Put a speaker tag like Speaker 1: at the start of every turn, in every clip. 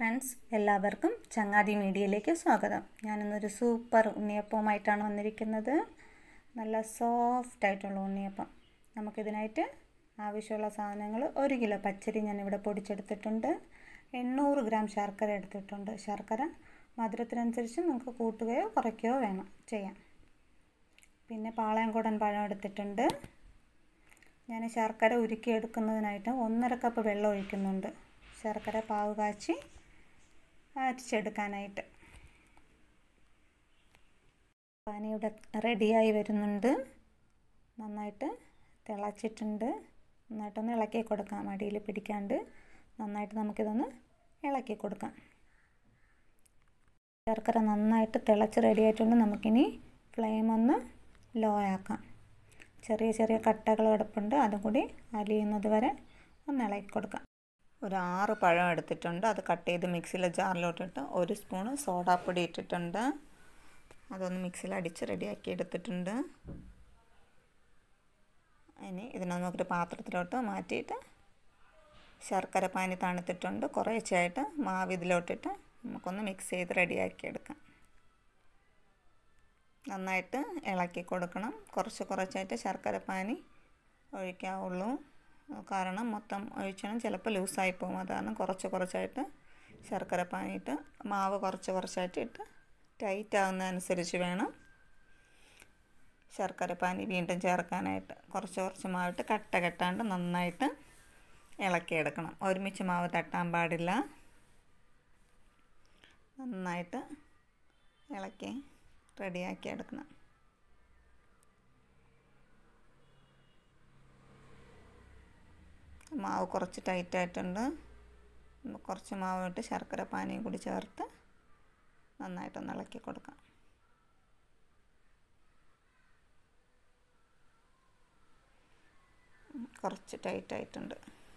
Speaker 1: friends എല്ലാവർക്കും ചങ്ങാതി മീഡിയയിലേക്ക് സ്വാഗതം ഞാനിന്നൊരു സൂപ്പർ ഉണ്ണിയപ്പവുമായിട്ടാണ് വന്നിരിക്കുന്നത് നല്ല സോഫ്റ്റ് ആയിട്ടുള്ള ഉണ്ണിയപ്പം നമുക്കിതിനായിട്ട് ആവശ്യമുള്ള സാധനങ്ങൾ ഒരു കിലോ പച്ചരി ഞാനിവിടെ പൊടിച്ചെടുത്തിട്ടുണ്ട് എണ്ണൂറ് ഗ്രാം ശർക്കര എടുത്തിട്ടുണ്ട് ശർക്കര മധുരത്തിനനുസരിച്ച് നമുക്ക് കൂട്ടുകയോ കുറയ്ക്കുകയോ വേണം ചെയ്യാം പിന്നെ പാളയംകുടൻ പഴം എടുത്തിട്ടുണ്ട് ഞാൻ ശർക്കര ഉരുക്കിയെടുക്കുന്നതിനായിട്ട് ഒന്നര കപ്പ് വെള്ളം ഒഴിക്കുന്നുണ്ട് ശർക്കര പാവ് കാച്ചി അരിച്ചെടുക്കാനായിട്ട് പാനിയുടെ റെഡിയായി വരുന്നുണ്ട് നന്നായിട്ട് തിളച്ചിട്ടുണ്ട് നന്നായിട്ടൊന്ന് ഇളക്കി കൊടുക്കാം അടിയിൽ പിടിക്കാണ്ട് നന്നായിട്ട് നമുക്കിതൊന്ന് ഇളക്കി കൊടുക്കാം ശർക്കര നന്നായിട്ട് തിളച്ച് റെഡിയായിട്ടുണ്ട് നമുക്കിനി ഫ്ലെയിം ഒന്ന് ലോ ആക്കാം ചെറിയ ചെറിയ കട്ടകൾ കിടപ്പുണ്ട് അതും കൂടി അലിയുന്നത് വരെ ഒന്ന് ഇളക്കി കൊടുക്കാം ഒരു ആറ് പഴം എടുത്തിട്ടുണ്ട് അത് കട്ട് ചെയ്ത് മിക്സിയിലെ ജാറിലോട്ടിട്ട് ഒരു സ്പൂണ് സോഡാപ്പൊടി ഇട്ടിട്ടുണ്ട് അതൊന്ന് മിക്സിയിൽ അടിച്ച് റെഡിയാക്കി എടുത്തിട്ടുണ്ട് ഇനി ഇതിനെ നമുക്കൊരു പാത്രത്തിലോട്ട് മാറ്റിയിട്ട് ശർക്കര പാനി തണുത്തിട്ടുണ്ട് കുറേശ്ശായിട്ട് മാവ് ഇതിലോട്ടിട്ട് നമുക്കൊന്ന് മിക്സ് ചെയ്ത് റെഡിയാക്കി എടുക്കാം നന്നായിട്ട് ഇളക്കി കൊടുക്കണം കുറച്ച് കുറച്ചായിട്ട് ശർക്കര പാനി ഒഴിക്കാവുള്ളൂ കാരണം മൊത്തം ഒഴിച്ചാൽ ചിലപ്പോൾ ലൂസായി പോകും അതാണ് കുറച്ച് കുറച്ചായിട്ട് ശർക്കര പാനിയിട്ട് മാവ് കുറച്ച് കുറച്ചായിട്ട് ഇട്ട് ടൈറ്റ് ആകുന്നതനുസരിച്ച് വേണം ശർക്കര പാനി വീണ്ടും ചേർക്കാനായിട്ട് കുറച്ച് കുറച്ച് മാവിട്ട് കട്ട കെട്ടാണ്ട് നന്നായിട്ട് ഇളക്കിയെടുക്കണം ഒരുമിച്ച് മാവ് തട്ടാൻ പാടില്ല നന്നായിട്ട് ഇളക്കി റെഡിയാക്കി എടുക്കണം മാവ് കുറച്ച് ടൈറ്റായിട്ടുണ്ട് കുറച്ച് മാവ് ഇട്ട് ശർക്കര പാനിയും കൂടി ചേർത്ത് നന്നായിട്ടൊന്ന് ഇളക്കി കൊടുക്കാം കുറച്ച് ടൈറ്റായിട്ടുണ്ട്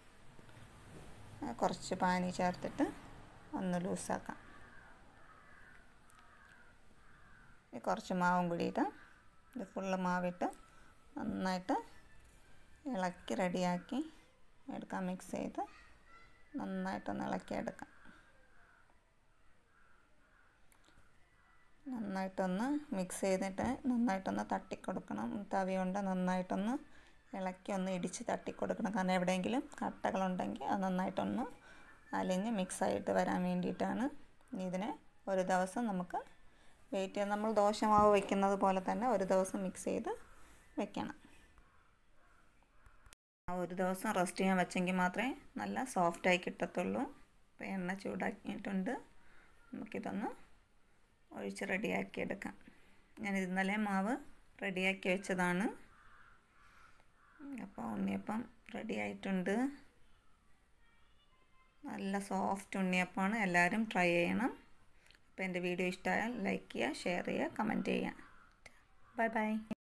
Speaker 1: കുറച്ച് പാനി ചേർത്തിട്ട് ഒന്ന് ലൂസാക്കാം കുറച്ച് മാവും കൂടി ഇടാം ഇത് ഫുള്ള് മാവിട്ട് നന്നായിട്ട് ഇളക്കി റെഡിയാക്കി എടുക്കാം മിക്സ് ചെയ്ത് നന്നായിട്ടൊന്ന് ഇളക്കിയെടുക്കാം നന്നായിട്ടൊന്ന് മിക്സ് ചെയ്തിട്ട് നന്നായിട്ടൊന്ന് തട്ടിക്കൊടുക്കണം തവി കൊണ്ട് നന്നായിട്ടൊന്ന് ഇളക്കി ഒന്ന് ഇടിച്ച് തട്ടിക്കൊടുക്കണം കാരണം എവിടെയെങ്കിലും കട്ടകളുണ്ടെങ്കിൽ അത് നന്നായിട്ടൊന്ന് അലിഞ്ഞ് മിക്സായിട്ട് വരാൻ വേണ്ടിയിട്ടാണ് ഇതിനെ ഒരു ദിവസം നമുക്ക് വെയിറ്റ് ചെയ്ത് നമ്മൾ ദോശമാവ് വയ്ക്കുന്നത് പോലെ തന്നെ ഒരു ദിവസം മിക്സ് ചെയ്ത് വെക്കണം ഒരു ദിവസം റെസ്റ്റ് ചെയ്യാൻ വെച്ചെങ്കിൽ മാത്രമേ നല്ല സോഫ്റ്റായി കിട്ടത്തുള്ളൂ അപ്പോൾ എണ്ണ ചൂടാക്കിയിട്ടുണ്ട് നമുക്കിതൊന്ന് ഒഴിച്ച് റെഡിയാക്കി എടുക്കാം ഞാൻ ഇന്നലെ മാവ് റെഡിയാക്കി വെച്ചതാണ് അപ്പോൾ ഉണ്ണിയപ്പം റെഡി ആയിട്ടുണ്ട് നല്ല സോഫ്റ്റ് ഉണ്ണിയപ്പമാണ് എല്ലാവരും ട്രൈ ചെയ്യണം അപ്പോൾ എൻ്റെ വീഡിയോ ഇഷ്ടമായാൽ ലൈക്ക് ചെയ്യുക ഷെയർ ചെയ്യുക കമൻറ്റ് ചെയ്യുക ബൈ ബൈ